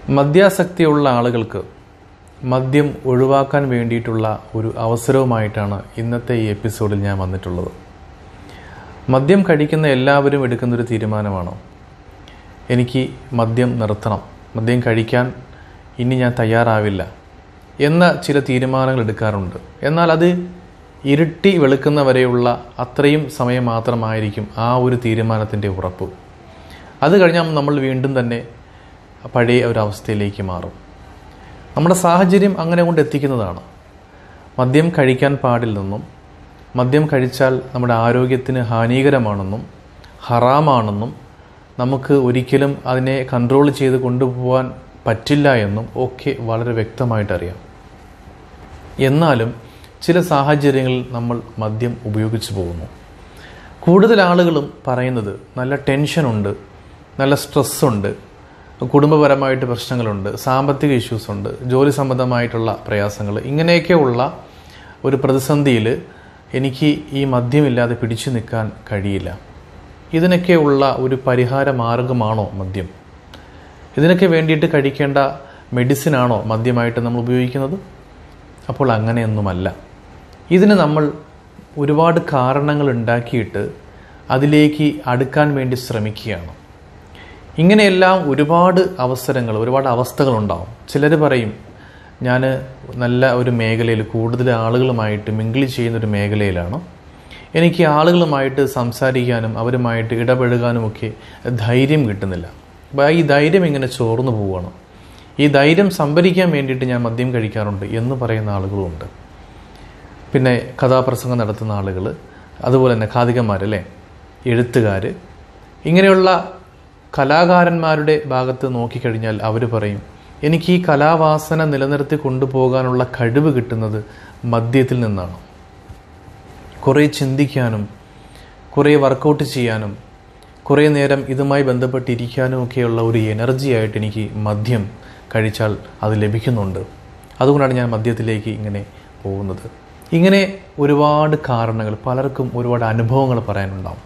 മദ്യാസക്തിയുള്ള ആളുകൾക്ക് മദ്യം ഒഴിവാക്കാൻ വേണ്ടിയിട്ടുള്ള ഒരു അവസരവുമായിട്ടാണ് ഇന്നത്തെ ഈ എപ്പിസോഡിൽ ഞാൻ വന്നിട്ടുള്ളത് മദ്യം കഴിക്കുന്ന എല്ലാവരും എടുക്കുന്നൊരു തീരുമാനമാണോ എനിക്ക് മദ്യം നിർത്തണം മദ്യം കഴിക്കാൻ ഇനി ഞാൻ തയ്യാറാവില്ല എന്ന ചില തീരുമാനങ്ങൾ എടുക്കാറുണ്ട് എന്നാൽ അത് ഇരുട്ടി വെളുക്കുന്ന വരെയുള്ള അത്രയും സമയം മാത്രമായിരിക്കും ആ ഒരു തീരുമാനത്തിൻ്റെ ഉറപ്പ് അത് കഴിഞ്ഞാൽ നമ്മൾ വീണ്ടും തന്നെ പഴയ ഒരു അവസ്ഥയിലേക്ക് മാറും നമ്മുടെ സാഹചര്യം അങ്ങനെ കൊണ്ട് എത്തിക്കുന്നതാണ് മദ്യം കഴിക്കാൻ പാടില്ലെന്നും മദ്യം കഴിച്ചാൽ നമ്മുടെ ആരോഗ്യത്തിന് ഹാനികരമാണെന്നും ഹറാമാണെന്നും നമുക്ക് ഒരിക്കലും അതിനെ കൺട്രോൾ ചെയ്ത് കൊണ്ടുപോകാൻ പറ്റില്ല എന്നും ഒക്കെ വളരെ വ്യക്തമായിട്ട് അറിയാം എന്നാലും ചില സാഹചര്യങ്ങളിൽ നമ്മൾ മദ്യം ഉപയോഗിച്ചു പോകുന്നു കൂടുതൽ ആളുകളും പറയുന്നത് നല്ല ടെൻഷനുണ്ട് നല്ല സ്ട്രെസ്സുണ്ട് കുടുംബപരമായിട്ട് പ്രശ്നങ്ങളുണ്ട് സാമ്പത്തിക ഇഷ്യൂസ് ഉണ്ട് ജോലി സംബന്ധമായിട്ടുള്ള പ്രയാസങ്ങൾ ഇങ്ങനെയൊക്കെയുള്ള ഒരു പ്രതിസന്ധിയിൽ എനിക്ക് ഈ മദ്യമില്ലാതെ പിടിച്ചു നിൽക്കാൻ കഴിയില്ല ഇതിനൊക്കെയുള്ള ഒരു പരിഹാര മാർഗമാണോ മദ്യം ഇതിനൊക്കെ വേണ്ടിയിട്ട് കഴിക്കേണ്ട മെഡിസിനാണോ മദ്യമായിട്ട് നമ്മൾ ഉപയോഗിക്കുന്നത് അപ്പോൾ അങ്ങനെയൊന്നുമല്ല ഇതിന് നമ്മൾ ഒരുപാട് കാരണങ്ങൾ ഉണ്ടാക്കിയിട്ട് അതിലേക്ക് അടുക്കാൻ വേണ്ടി ശ്രമിക്കുകയാണ് ഇങ്ങനെയെല്ലാം ഒരുപാട് അവസരങ്ങൾ ഒരുപാട് അവസ്ഥകളുണ്ടാവും ചിലർ പറയും ഞാൻ നല്ല ഒരു മേഖലയിൽ കൂടുതൽ ആളുകളുമായിട്ട് മിങ്കിൾ ചെയ്യുന്ന ഒരു മേഖലയിലാണ് എനിക്ക് ആളുകളുമായിട്ട് സംസാരിക്കാനും അവരുമായിട്ട് ഇടപഴകാനുമൊക്കെ ധൈര്യം കിട്ടുന്നില്ല അപ്പോൾ ഈ ധൈര്യം ഇങ്ങനെ ചോർന്നു പോവുകയാണ് ഈ ധൈര്യം സംഭരിക്കാൻ വേണ്ടിയിട്ട് ഞാൻ മദ്യം കഴിക്കാറുണ്ട് എന്ന് പറയുന്ന ആളുകളുമുണ്ട് പിന്നെ കഥാപ്രസംഗം നടത്തുന്ന ആളുകൾ അതുപോലെ തന്നെ ഖാദികന്മാരല്ലേ എഴുത്തുകാർ ഇങ്ങനെയുള്ള കലാകാരന്മാരുടെ ഭാഗത്ത് നോക്കിക്കഴിഞ്ഞാൽ അവർ പറയും എനിക്ക് ഈ കലാവാസന നിലനിർത്തി കൊണ്ടുപോകാനുള്ള കഴിവ് കിട്ടുന്നത് മദ്യത്തിൽ നിന്നാണ് കുറേ ചിന്തിക്കാനും കുറേ വർക്കൗട്ട് ചെയ്യാനും കുറേ നേരം ഇതുമായി ബന്ധപ്പെട്ടിരിക്കാനും ഒക്കെയുള്ള ഒരു എനർജി ആയിട്ട് എനിക്ക് മദ്യം കഴിച്ചാൽ അത് ലഭിക്കുന്നുണ്ട് അതുകൊണ്ടാണ് ഞാൻ മദ്യത്തിലേക്ക് ഇങ്ങനെ പോകുന്നത് ഇങ്ങനെ ഒരുപാട് കാരണങ്ങൾ പലർക്കും ഒരുപാട് അനുഭവങ്ങൾ പറയാനുണ്ടാവും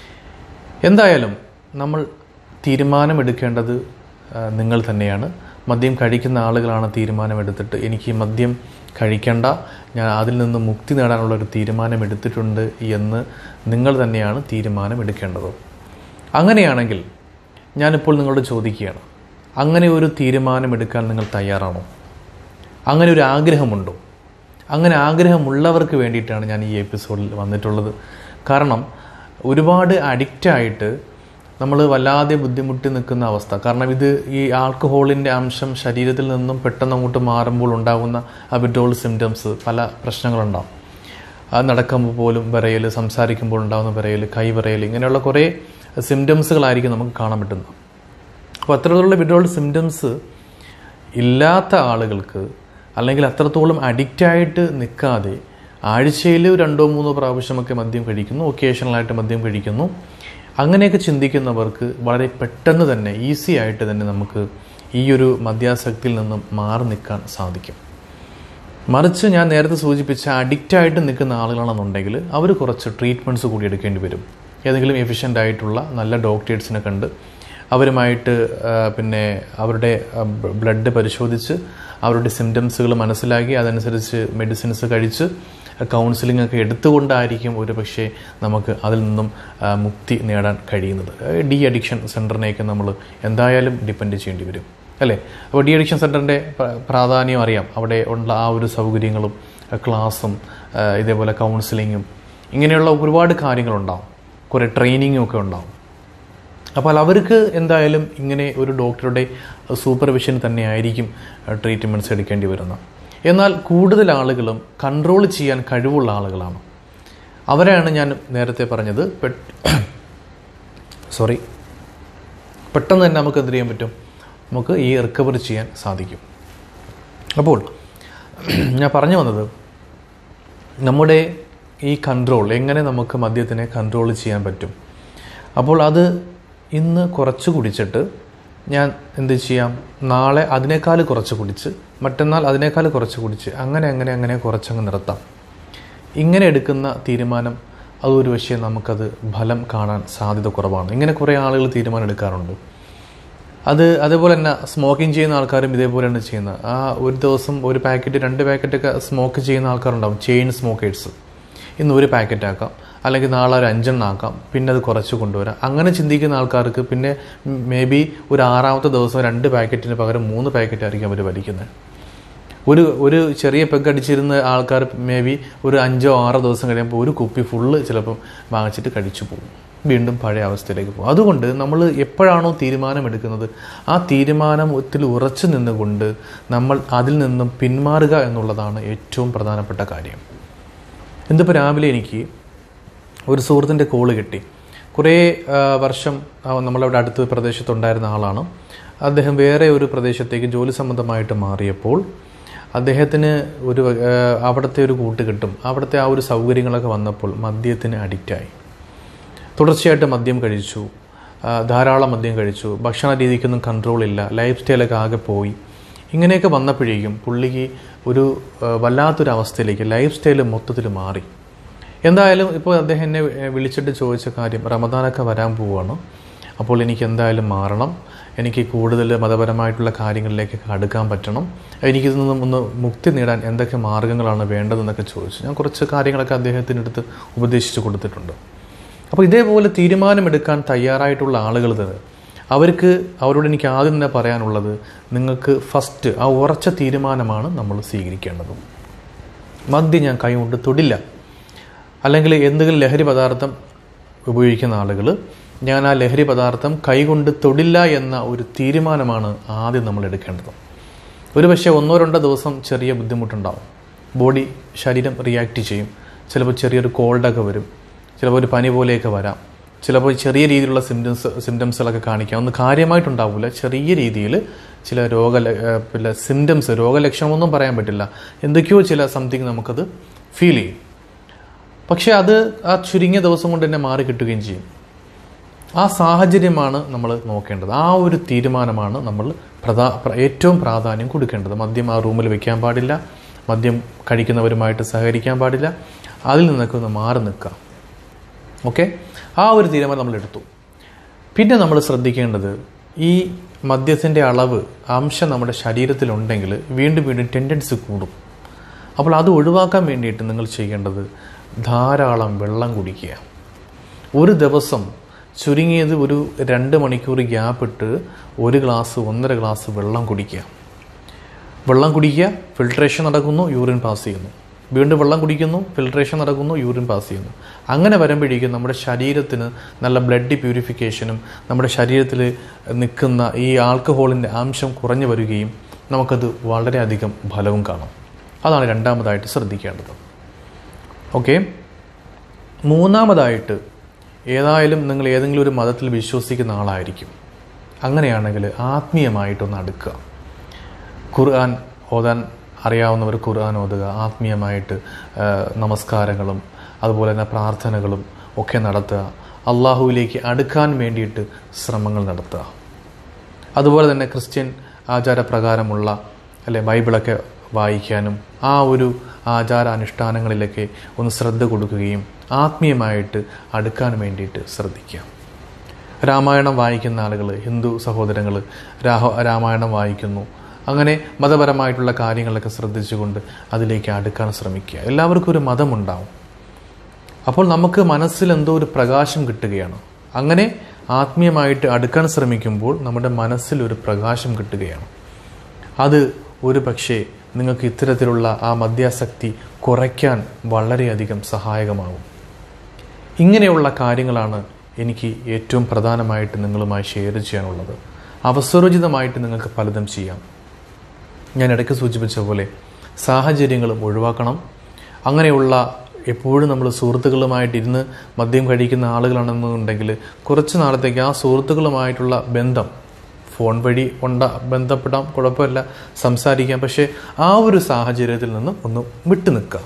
എന്തായാലും നമ്മൾ തീരുമാനമെടുക്കേണ്ടത് നിങ്ങൾ തന്നെയാണ് മദ്യം കഴിക്കുന്ന ആളുകളാണ് തീരുമാനമെടുത്തിട്ട് എനിക്ക് മദ്യം കഴിക്കണ്ട ഞാൻ അതിൽ നിന്ന് മുക്തി നേടാനുള്ള ഒരു തീരുമാനമെടുത്തിട്ടുണ്ട് എന്ന് നിങ്ങൾ തന്നെയാണ് തീരുമാനമെടുക്കേണ്ടത് അങ്ങനെയാണെങ്കിൽ ഞാനിപ്പോൾ നിങ്ങളോട് ചോദിക്കുകയാണ് അങ്ങനെ ഒരു തീരുമാനമെടുക്കാൻ നിങ്ങൾ തയ്യാറാണോ അങ്ങനെ ഒരു ആഗ്രഹമുണ്ടോ അങ്ങനെ ആഗ്രഹമുള്ളവർക്ക് വേണ്ടിയിട്ടാണ് ഞാൻ ഈ എപ്പിസോഡിൽ വന്നിട്ടുള്ളത് കാരണം ഒരുപാട് അഡിക്റ്റായിട്ട് നമ്മൾ വല്ലാതെ ബുദ്ധിമുട്ടി നിൽക്കുന്ന അവസ്ഥ കാരണം ഇത് ഈ ആൽക്കഹോളിൻ്റെ അംശം ശരീരത്തിൽ നിന്നും പെട്ടെന്ന് അങ്ങോട്ട് മാറുമ്പോൾ ഉണ്ടാകുന്ന അബിഡോൾ സിംറ്റംസ് പല പ്രശ്നങ്ങളുണ്ടാവും അത് നടക്കുമ്പോൾ പോലും വിറയൽ സംസാരിക്കുമ്പോൾ ഉണ്ടാകുന്ന വിറയൽ കൈ വിറയൽ ഇങ്ങനെയുള്ള കുറേ സിംറ്റംസുകളായിരിക്കും നമുക്ക് കാണാൻ പറ്റുന്നത് അപ്പോൾ അത്തരത്തിലുള്ള വിഡ്രോൾ സിംറ്റംസ് ഇല്ലാത്ത ആളുകൾക്ക് അല്ലെങ്കിൽ അത്രത്തോളം അഡിക്റ്റായിട്ട് നിൽക്കാതെ ആഴ്ചയിൽ രണ്ടോ മൂന്നോ പ്രാവശ്യമൊക്കെ മദ്യം കഴിക്കുന്നു ഒക്കേഷണലായിട്ട് മദ്യം കഴിക്കുന്നു അങ്ങനെയൊക്കെ ചിന്തിക്കുന്നവർക്ക് വളരെ പെട്ടെന്ന് തന്നെ ഈസി ആയിട്ട് തന്നെ നമുക്ക് ഈ ഒരു മദ്യാസക്തിയിൽ നിന്നും മാറി നിൽക്കാൻ സാധിക്കും മറിച്ച് ഞാൻ നേരത്തെ സൂചിപ്പിച്ച അഡിക്റ്റായിട്ട് നിൽക്കുന്ന ആളുകളാണെന്നുണ്ടെങ്കിൽ അവർ കുറച്ച് ട്രീറ്റ്മെൻറ്റ്സ് കൂടി എടുക്കേണ്ടി വരും ഏതെങ്കിലും എഫിഷ്യൻ്റ് ആയിട്ടുള്ള നല്ല ഡോക്ടേഴ്സിനെ കണ്ട് അവരുമായിട്ട് പിന്നെ അവരുടെ ബ്ലഡ് പരിശോധിച്ച് അവരുടെ സിംറ്റംസുകൾ മനസ്സിലാക്കി അതനുസരിച്ച് മെഡിസിൻസ് കഴിച്ച് കൗൺസിലിംഗ് ഒക്കെ എടുത്തുകൊണ്ടായിരിക്കും ഒരു പക്ഷേ നമുക്ക് അതിൽ നിന്നും മുക്തി നേടാൻ കഴിയുന്നത് ഡി അഡിക്ഷൻ സെൻറ്ററിനെയൊക്കെ നമ്മൾ എന്തായാലും ഡിപ്പെൻഡ് ചെയ്യേണ്ടി വരും അല്ലേ അപ്പോൾ ഡി അഡിക്ഷൻ സെൻറ്ററിൻ്റെ പ്രാധാന്യം അറിയാം അവിടെ ഉള്ള ആ ഒരു സൗകര്യങ്ങളും ക്ലാസ്സും ഇതേപോലെ കൗൺസിലിങ്ങും ഇങ്ങനെയുള്ള ഒരുപാട് കാര്യങ്ങളുണ്ടാവും കുറേ ട്രെയിനിങ്ങും ഒക്കെ ഉണ്ടാവും അപ്പോൾ അവർക്ക് എന്തായാലും ഇങ്ങനെ ഒരു ഡോക്ടറുടെ സൂപ്പർവിഷൻ തന്നെ ആയിരിക്കും ട്രീറ്റ്മെൻറ്റ്സ് എടുക്കേണ്ടി വരുന്നത് എന്നാൽ കൂടുതൽ ആളുകളും കൺട്രോൾ ചെയ്യാൻ കഴിവുള്ള ആളുകളാണ് അവരെയാണ് ഞാൻ നേരത്തെ പറഞ്ഞത് സോറി പെട്ടെന്ന് തന്നെ നമുക്ക് എന്ത് ചെയ്യാൻ പറ്റും നമുക്ക് ഈ റിക്കവർ ചെയ്യാൻ സാധിക്കും അപ്പോൾ ഞാൻ പറഞ്ഞു വന്നത് നമ്മുടെ ഈ കൺട്രോൾ എങ്ങനെ നമുക്ക് മദ്യത്തിനെ കൺട്രോൾ ചെയ്യാൻ പറ്റും അപ്പോൾ അത് ഇന്ന് കുറച്ച് കുടിച്ചിട്ട് ഞാൻ എന്ത് ചെയ്യാം നാളെ അതിനേക്കാൾ കുറച്ച് കുടിച്ച് മറ്റന്നാൾ അതിനേക്കാൾ കുറച്ച് കുടിച്ച് അങ്ങനെ അങ്ങനെ അങ്ങനെ കുറച്ചങ്ങ് നിർത്താം ഇങ്ങനെ എടുക്കുന്ന തീരുമാനം അതൊരു പക്ഷേ നമുക്കത് ഫലം കാണാൻ സാധ്യത കുറവാണ് ഇങ്ങനെ കുറേ ആളുകൾ തീരുമാനം എടുക്കാറുണ്ട് അത് അതേപോലെ തന്നെ സ്മോക്കിംഗ് ചെയ്യുന്ന ആൾക്കാരും ഇതേപോലെയാണ് ചെയ്യുന്നത് ആ ഒരു ദിവസം ഒരു പാക്കറ്റ് രണ്ട് പാക്കറ്റൊക്കെ സ്മോക്ക് ചെയ്യുന്ന ആൾക്കാരുണ്ടാവും ചെയിൻ സ്മോക്കേഴ്സ് ഇന്ന് ഒരു പാക്കറ്റ് ആക്കാം അല്ലെങ്കിൽ നാളെ ഒരു അഞ്ചെണ്ണം ആക്കാം പിന്നെ അത് കുറച്ച് കൊണ്ടുവരാം അങ്ങനെ ചിന്തിക്കുന്ന ആൾക്കാർക്ക് പിന്നെ മേ ബി ഒരു ആറാമത്തെ ദിവസം രണ്ട് പാക്കറ്റിന് പകരം മൂന്ന് പാക്കറ്റ് ആയിരിക്കും അവർ വലിക്കുന്നത് ഒരു ഒരു ചെറിയ പെഗ് അടിച്ചിരുന്ന ആൾക്കാർ മേ ബി ഒരു അഞ്ചോ ആറോ ദിവസം കഴിയുമ്പോൾ ഒരു കുപ്പി ഫുള്ള് ചിലപ്പം വാങ്ങിച്ചിട്ട് കഴിച്ചു പോകും വീണ്ടും പഴയ അവസ്ഥയിലേക്ക് പോകും അതുകൊണ്ട് നമ്മൾ എപ്പോഴാണോ തീരുമാനമെടുക്കുന്നത് ആ തീരുമാനത്തിൽ ഉറച്ചു നിന്നുകൊണ്ട് നമ്മൾ അതിൽ നിന്നും പിന്മാറുക എന്നുള്ളതാണ് ഏറ്റവും പ്രധാനപ്പെട്ട കാര്യം എന്തിപ്പോൾ രാവിലെ എനിക്ക് ഒരു സുഹൃത്തിൻ്റെ കോള് കിട്ടി കുറേ ആ, വർഷം ആ, നമ്മളവിടെ അടുത്ത പ്രദേശത്തുണ്ടായിരുന്ന ആളാണ് അദ്ദേഹം വേറെ ഒരു പ്രദേശത്തേക്ക് ജോലി സംബന്ധമായിട്ട് മാറിയപ്പോൾ അദ്ദേഹത്തിന് ഒരു ആ, അവിടുത്തെ ഒരു കൂട്ട് കിട്ടും അവിടുത്തെ ആ ഒരു സൗകര്യങ്ങളൊക്കെ വന്നപ്പോൾ മദ്യത്തിന് അഡിക്റ്റായി തുടർച്ചയായിട്ട് മദ്യം കഴിച്ചു ആ, ധാരാളം മദ്യം കഴിച്ചു ഭക്ഷണ രീതിക്കൊന്നും കൺട്രോൾ ഇല്ല ലൈഫ് സ്റ്റൈലൊക്കെ ആകെ പോയി ഇങ്ങനെയൊക്കെ വന്നപ്പോഴേക്കും പുള്ളിക്ക് ഒരു ആ, വല്ലാത്തൊരു അവസ്ഥയിലേക്ക് ലൈഫ് സ്റ്റൈൽ മൊത്തത്തിൽ മാറി എന്തായാലും ഇപ്പോൾ അദ്ദേഹം എന്നെ ഏ, വിളിച്ചിട്ട് ചോദിച്ച കാര്യം റമദാനൊക്കെ വരാൻ പോവുകയാണ് അപ്പോൾ എനിക്ക് എന്തായാലും മാറണം എനിക്ക് കൂടുതൽ മതപരമായിട്ടുള്ള കാര്യങ്ങളിലേക്കൊക്കെ അടുക്കാൻ പറ്റണം എനിക്കിതിൽ നിന്നും ഒന്ന് മുക്തി നേടാൻ എന്തൊക്കെ മാർഗങ്ങളാണ് വേണ്ടതെന്നൊക്കെ ചോദിച്ചു ഞാൻ കുറച്ച് കാര്യങ്ങളൊക്കെ അദ്ദേഹത്തിനടുത്ത് ഉപദേശിച്ചു കൊടുത്തിട്ടുണ്ട് അപ്പോൾ ഇതേപോലെ തീരുമാനമെടുക്കാൻ തയ്യാറായിട്ടുള്ള ആളുകൾ തന്നെ അവർക്ക് അവരോട് എനിക്ക് ആദ്യം തന്നെ പറയാനുള്ളത് നിങ്ങൾക്ക് ഫസ്റ്റ് ആ ഉറച്ച തീരുമാനമാണ് നമ്മൾ സ്വീകരിക്കേണ്ടത് മദ്യം ഞാൻ കൈകൊണ്ട് തൊടില്ല അല്ലെങ്കിൽ എന്തെങ്കിലും ലഹരി പദാർത്ഥം ഉപയോഗിക്കുന്ന ആളുകൾ ഞാൻ ആ ലഹരി പദാർത്ഥം കൈകൊണ്ട് തൊടില്ല എന്ന ഒരു തീരുമാനമാണ് ആദ്യം നമ്മൾ എടുക്കേണ്ടത് ഒരു പക്ഷേ ഒന്നോ രണ്ടോ ദിവസം ചെറിയ ബുദ്ധിമുട്ടുണ്ടാവും ബോഡി ശരീരം റിയാക്ട് ചെയ്യും ചിലപ്പോൾ ചെറിയൊരു കോൾഡൊക്കെ വരും ചിലപ്പോൾ ഒരു പനി പോലെയൊക്കെ വരാം ചിലപ്പോൾ ചെറിയ രീതിയിലുള്ള സിംറ്റംസ് സിംറ്റംസുകളൊക്കെ കാണിക്കാം ഒന്ന് കാര്യമായിട്ടുണ്ടാവില്ല ചെറിയ രീതിയിൽ ചില രോഗ പിന്നെ സിംറ്റംസ് രോഗലക്ഷണമൊന്നും പറയാൻ പറ്റില്ല എന്തൊക്കെയോ ചില സംതിങ് നമുക്കത് ഫീൽ ചെയ്യും പക്ഷേ അത് ആ ചുരുങ്ങിയ ദിവസം കൊണ്ട് തന്നെ മാറി കിട്ടുകയും ചെയ്യും ആ സാഹചര്യമാണ് നമ്മൾ നോക്കേണ്ടത് ആ ഒരു തീരുമാനമാണ് നമ്മൾ പ്രധാ പ്ര- ഏറ്റവും പ്രാധാന്യം കൊടുക്കേണ്ടത് മദ്യം ആ റൂമിൽ വെക്കാൻ പാടില്ല മദ്യം കഴിക്കുന്നവരുമായിട്ട് സഹകരിക്കാൻ പാടില്ല അതിൽ നിന്നൊക്കെ ഒന്ന് മാറി നിൽക്കാം ഓക്കെ ആ ഒരു തീരുമാനം നമ്മൾ എടുത്തു പിന്നെ നമ്മൾ ശ്രദ്ധിക്കേണ്ടത് ഈ മദ്യത്തിൻ്റെ അളവ് അംശം നമ്മുടെ ശരീരത്തിലുണ്ടെങ്കിൽ വീണ്ടും വീണ്ടും ടെൻഡൻസി കൂടും അപ്പോൾ അത് ഒഴിവാക്കാൻ വേണ്ടിയിട്ട് നിങ്ങൾ ചെയ്യേണ്ടത് ധാരാളം വെള്ളം കുടിക്കുക ഒരു ദിവസം ചുരുങ്ങിയത് ഒരു രണ്ട് മണിക്കൂർ ഗ്യാപ്പ് ഇട്ട് ഒരു ഗ്ലാസ് ഒന്നര ഗ്ലാസ് വെള്ളം കുടിക്കുക വെള്ളം കുടിക്കുക ഫിൽട്രേഷൻ നടക്കുന്നു യൂറിൻ പാസ് ചെയ്യുന്നു വീണ്ടും വെള്ളം കുടിക്കുന്നു ഫിൽട്രേഷൻ നടക്കുന്നു യൂറിൻ പാസ് ചെയ്യുന്നു അങ്ങനെ വരുമ്പോഴേക്കും നമ്മുടെ ശരീരത്തിന് നല്ല ബ്ലഡ് പ്യൂരിഫിക്കേഷനും നമ്മുടെ ശരീരത്തിൽ നിൽക്കുന്ന ഈ ആൽക്കഹോളിൻ്റെ അംശം കുറഞ്ഞു വരികയും നമുക്കത് വളരെയധികം ഫലവും കാണും അതാണ് രണ്ടാമതായിട്ട് ശ്രദ്ധിക്കേണ്ടത് ഓക്കെ മൂന്നാമതായിട്ട് ഏതായാലും നിങ്ങൾ ഏതെങ്കിലും ഒരു മതത്തിൽ വിശ്വസിക്കുന്ന ആളായിരിക്കും അങ്ങനെയാണെങ്കിൽ ആത്മീയമായിട്ടൊന്ന് അടുക്കുക ഖുർആൻ ഓതാൻ അറിയാവുന്നവർ ഖുർആൻ ഓതുക ആത്മീയമായിട്ട് ആ, നമസ്കാരങ്ങളും അതുപോലെ തന്നെ പ്രാർത്ഥനകളും ഒക്കെ നടത്തുക അള്ളാഹുവിലേക്ക് അടുക്കാൻ വേണ്ടിയിട്ട് ശ്രമങ്ങൾ നടത്തുക അതുപോലെ തന്നെ ക്രിസ്ത്യൻ ആചാരപ്രകാരമുള്ള അല്ലെ ബൈബിളൊക്കെ വായിക്കാനും ആ ഒരു ആചാരാനുഷ്ഠാനങ്ങളിലൊക്കെ ഒന്ന് ശ്രദ്ധ കൊടുക്കുകയും ആത്മീയമായിട്ട് അടുക്കാൻ വേണ്ടിയിട്ട് ശ്രദ്ധിക്കുക രാമായണം വായിക്കുന്ന ആളുകൾ ഹിന്ദു സഹോദരങ്ങൾ രാഹ രാമായണം വായിക്കുന്നു അങ്ങനെ മതപരമായിട്ടുള്ള കാര്യങ്ങളൊക്കെ ശ്രദ്ധിച്ചുകൊണ്ട് അതിലേക്ക് അടുക്കാൻ ശ്രമിക്കുക എല്ലാവർക്കും ഒരു മതമുണ്ടാവും അപ്പോൾ നമുക്ക് മനസ്സിൽ എന്തോ ഒരു പ്രകാശം കിട്ടുകയാണ് അങ്ങനെ ആത്മീയമായിട്ട് അടുക്കാൻ ശ്രമിക്കുമ്പോൾ നമ്മുടെ മനസ്സിൽ ഒരു പ്രകാശം കിട്ടുകയാണ് അത് ഒരു പക്ഷേ നിങ്ങൾക്ക് ഇത്തരത്തിലുള്ള ആ മദ്യാസക്തി കുറയ്ക്കാൻ വളരെയധികം സഹായകമാകും ഇങ്ങനെയുള്ള കാര്യങ്ങളാണ് എനിക്ക് ഏറ്റവും പ്രധാനമായിട്ട് നിങ്ങളുമായി ഷെയർ ചെയ്യാനുള്ളത് അവസരോചിതമായിട്ട് നിങ്ങൾക്ക് പലതും ചെയ്യാം ഞാൻ ഇടയ്ക്ക് സൂചിപ്പിച്ച പോലെ സാഹചര്യങ്ങളും ഒഴിവാക്കണം അങ്ങനെയുള്ള എപ്പോഴും നമ്മൾ സുഹൃത്തുക്കളുമായിട്ട് ഇരുന്ന് മദ്യം കഴിക്കുന്ന ആളുകളാണെന്നുണ്ടെങ്കിൽ കുറച്ച് നാളത്തേക്ക് ആ സുഹൃത്തുക്കളുമായിട്ടുള്ള ബന്ധം ഫോൺ വഴി ഉണ്ട ബന്ധപ്പെടാം കുഴപ്പമില്ല സംസാരിക്കാം പക്ഷേ ആ ഒരു സാഹചര്യത്തിൽ നിന്ന് ഒന്ന് വിട്ടു നിൽക്കുക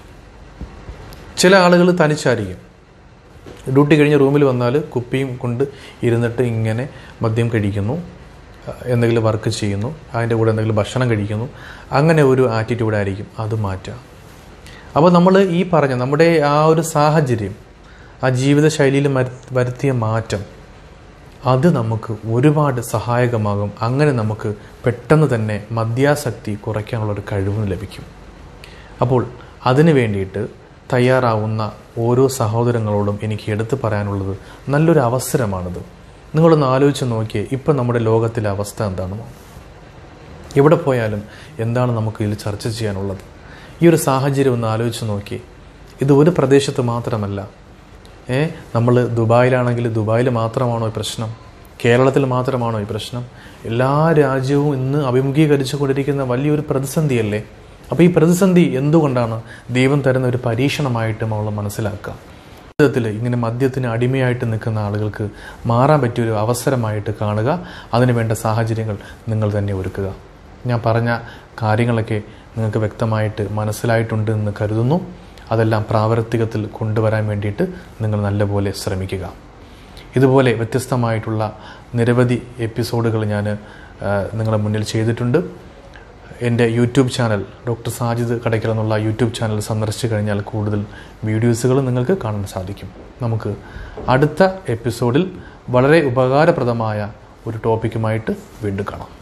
ചില ആളുകൾ തനിച്ചായിരിക്കും ഡ്യൂട്ടി കഴിഞ്ഞ് റൂമിൽ വന്നാൽ കുപ്പിയും കൊണ്ട് ഇരുന്നിട്ട് ഇങ്ങനെ മദ്യം കഴിക്കുന്നു എന്തെങ്കിലും വർക്ക് ചെയ്യുന്നു അതിൻ്റെ കൂടെ എന്തെങ്കിലും ഭക്ഷണം കഴിക്കുന്നു അങ്ങനെ ഒരു ആറ്റിറ്റ്യൂഡ് ആയിരിക്കും അത് മാറ്റുക അപ്പോൾ നമ്മൾ ഈ പറഞ്ഞ നമ്മുടെ ആ ഒരു സാഹചര്യം ആ ജീവിതശൈലിയിൽ മരു- വരുത്തിയ മാറ്റം അത് നമുക്ക് ഒരുപാട് സഹായകമാകും അങ്ങനെ നമുക്ക് പെട്ടെന്ന് തന്നെ മദ്യാസക്തി കുറയ്ക്കാനുള്ളൊരു കഴിവും ലഭിക്കും അപ്പോൾ അതിനു വേണ്ടിയിട്ട് തയ്യാറാവുന്ന ഓരോ സഹോദരങ്ങളോടും എനിക്ക് എടുത്തു പറയാനുള്ളത് നല്ലൊരു അവസരമാണിത് നിങ്ങളൊന്ന് ആലോചിച്ച് നോക്കിയേ ഇപ്പം നമ്മുടെ ലോകത്തിലെ അവസ്ഥ എന്താണെന്നോ എവിടെ പോയാലും എന്താണ് നമുക്ക് ഇതിൽ ചർച്ച ചെയ്യാനുള്ളത് ഈ ഒരു സാഹചര്യം ഒന്ന് ആലോചിച്ച് നോക്കി ഇത് ഒരു പ്രദേശത്ത് മാത്രമല്ല ഏ നമ്മൾ ദുബായിലാണെങ്കിൽ ദുബായിൽ മാത്രമാണോ ഈ പ്രശ്നം കേരളത്തിൽ മാത്രമാണോ ഈ പ്രശ്നം എല്ലാ രാജ്യവും ഇന്ന് അഭിമുഖീകരിച്ചു കൊണ്ടിരിക്കുന്ന വലിയൊരു പ്രതിസന്ധിയല്ലേ അപ്പോൾ ഈ പ്രതിസന്ധി എന്തുകൊണ്ടാണ് ദൈവം തരുന്ന ഒരു പരീക്ഷണമായിട്ട് നമ്മൾ മനസ്സിലാക്കുക ജീവിതത്തിൽ ഇങ്ങനെ മദ്യത്തിന് അടിമയായിട്ട് നിൽക്കുന്ന ആളുകൾക്ക് മാറാൻ പറ്റിയൊരു അവസരമായിട്ട് കാണുക അതിനുവേണ്ട സാഹചര്യങ്ങൾ നിങ്ങൾ തന്നെ ഒരുക്കുക ഞാൻ പറഞ്ഞ കാര്യങ്ങളൊക്കെ നിങ്ങൾക്ക് വ്യക്തമായിട്ട് മനസ്സിലായിട്ടുണ്ട് എന്ന് കരുതുന്നു അതെല്ലാം പ്രാവർത്തികത്തിൽ കൊണ്ടുവരാൻ വേണ്ടിയിട്ട് നിങ്ങൾ നല്ലപോലെ ശ്രമിക്കുക ഇതുപോലെ വ്യത്യസ്തമായിട്ടുള്ള നിരവധി എപ്പിസോഡുകൾ ഞാൻ നിങ്ങളുടെ മുന്നിൽ ചെയ്തിട്ടുണ്ട് എൻ്റെ YouTube channel doctor Sajid Kadakkal എന്നുള്ള യൂട്യൂബ് ചാനൽ സന്ദർശിച്ചു കഴിഞ്ഞാൽ കൂടുതൽ വീഡിയോസുകൾ നിങ്ങൾക്ക് കാണാൻ സാധിക്കും നമുക്ക് അടുത്ത എപ്പിസോഡിൽ വളരെ ഉപകാരപ്രദമായ ഒരു ടോപ്പിക്കുമായിട്ട് വീണ്ടും കാണാം